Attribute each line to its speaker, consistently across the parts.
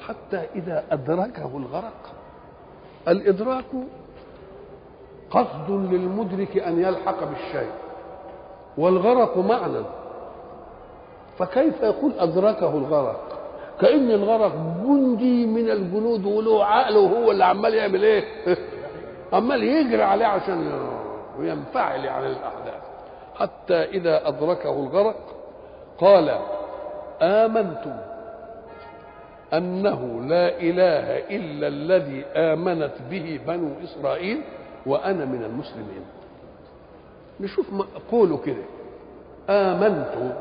Speaker 1: حتى إذا أدركه الغرق الإدراك قصد للمدرك أن يلحق بالشيء والغرق معنى فكيف يقول أدركه الغرق كأن الغرق جندي من الجنود وله عقل وهو اللي عمال يعمل ايه عمال يجري عليه عشان وينفعل عن الأحداث حتى إذا أدركه الغرق قال آمنتم أنه لا إله إلا الذي آمنت به بنو إسرائيل وأنا من المسلمين نشوف قولوا كده آمنت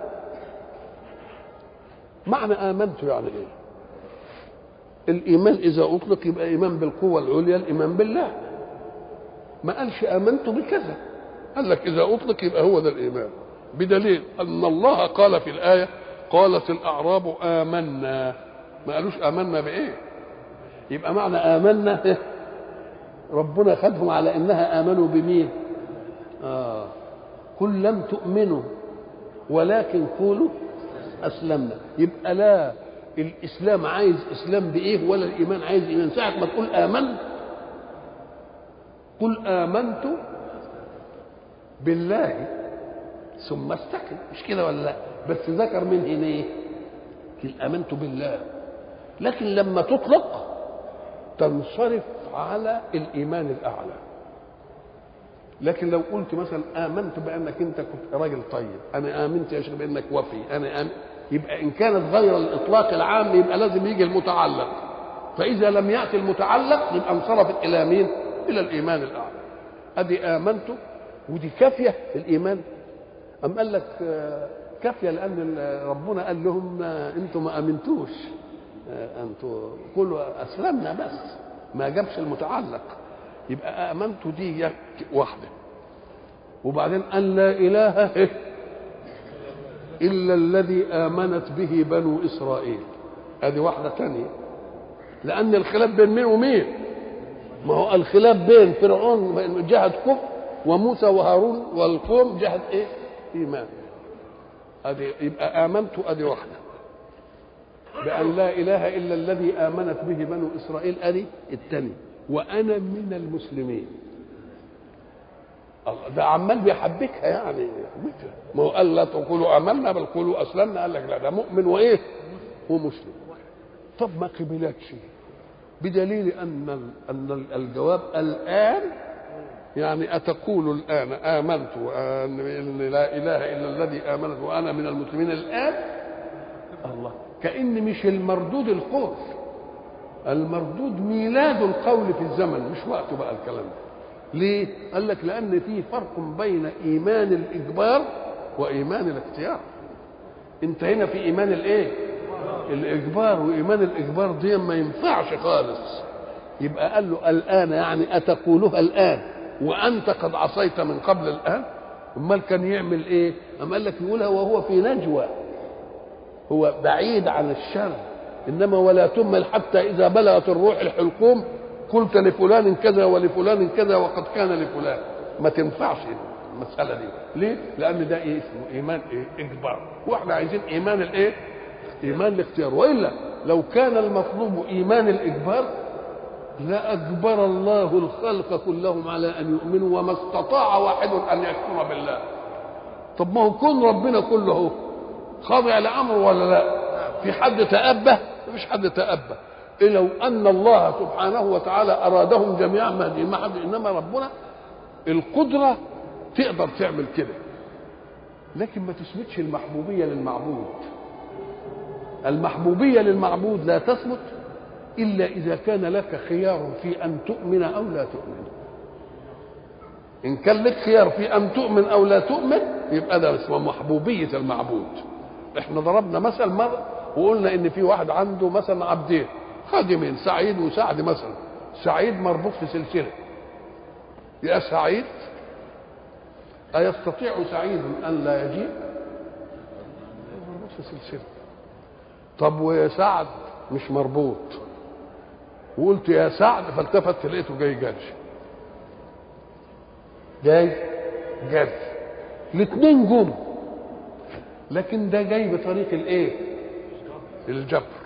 Speaker 1: معنى آمنت يعني إيه الإيمان إذا أطلق يبقى إيمان بالقوة العليا الإيمان بالله ما قالش آمنت بكذا قال لك إذا أطلق يبقى هو ده الإيمان بدليل أن الله قال في الآية قالت الأعراب آمنا ما قالوش آمنا بإيه يبقى معنى آمنا ربنا خدهم على إنها آمنوا بمين آه قل لم تؤمنوا ولكن قولوا أسلمنا يبقى لا الإسلام عايز إسلام بإيه ولا الإيمان عايز إيمان ساعة ما تقول آمنت قل آمنت بالله ثم استقم مش كده ولا لا بس ذكر من هنا ايه آمنت بالله لكن لما تطلق تنصرف على الإيمان الأعلى لكن لو قلت مثلا آمنت بأنك أنت كنت راجل طيب أنا آمنت يا شيخ بأنك وفي أنا آمن يبقى إن كانت غير الإطلاق العام يبقى لازم يجي المتعلق فإذا لم يأتي المتعلق يبقى انصرفت إلى مين؟ إلى الإيمان الأعلى أدي آمنت ودي كافية الإيمان أم قال لك كافية لأن ربنا قال لهم أنتم ما أمنتوش أنتم قولوا أسلمنا بس ما جابش المتعلق يبقى آمنت دي واحدة وبعدين أن لا إله إلا الذي آمنت به بنو إسرائيل هذه واحدة ثانية لأن الخلاف بين مين ومين ما هو الخلاف بين فرعون جهة كفر وموسى وهارون والقوم جهة ايه ايمان ادي يبقى امنت ادي واحده بان لا اله الا الذي امنت به بنو اسرائيل ادي الثاني وانا من المسلمين الله ده عمال بيحبكها يعني ما هو قال لا تقولوا امنا بل قولوا اسلمنا قال لك لا ده مؤمن وايه ومسلم طب ما قبلتش بدليل ان ان الجواب الان يعني أتقول الآن آمنت أن لا إله إلا الذي آمنت وأنا من المسلمين الآن الله كأن مش المردود القول المردود ميلاد القول في الزمن مش وقته بقى الكلام ده ليه؟ قال لك لأن في فرق بين إيمان الإجبار وإيمان الاختيار أنت هنا في إيمان الإيه؟ الإجبار وإيمان الإجبار دي ما ينفعش خالص يبقى قال له الآن يعني أتقولها الآن وانت قد عصيت من قبل الان امال كان يعمل ايه اما قال لك يقولها وهو في نجوى هو بعيد عن الشر انما ولا تمل حتى اذا بلغت الروح الحلقوم قلت لفلان كذا ولفلان كذا وقد كان لفلان ما تنفعش المساله دي ليه لان ده ايه اسمه ايمان ايه اجبار واحنا عايزين ايمان الايه ايمان الاختيار والا لو كان المطلوب ايمان الاجبار لأجبر الله الخلق كلهم على أن يؤمنوا وما استطاع واحد أن يكفر بالله طب ما هو كون ربنا كله هو خاضع لأمره ولا لا في حد تأبه مفيش حد تأبه إيه لو أن الله سبحانه وتعالى أرادهم جميعا مهدي ما حد إنما ربنا القدرة تقدر تعمل كده لكن ما تثبتش المحبوبية للمعبود المحبوبية للمعبود لا تثبت إلا إذا كان لك خيار في أن تؤمن أو لا تؤمن إن كان لك خيار في أن تؤمن أو لا تؤمن يبقى ده اسمه محبوبية المعبود إحنا ضربنا مثل مرة وقلنا إن في واحد عنده مثلا عبدين خادمين سعيد وسعد مثلا سعيد مربوط في سلسلة يا سعيد أيستطيع سعيد أن لا يجيء مربوط في سلسلة طب وسعد مش مربوط وقلت يا سعد فالتفت لقيته جاي جري جاي جري الاثنين جم لكن ده جاي بطريق الايه الجبر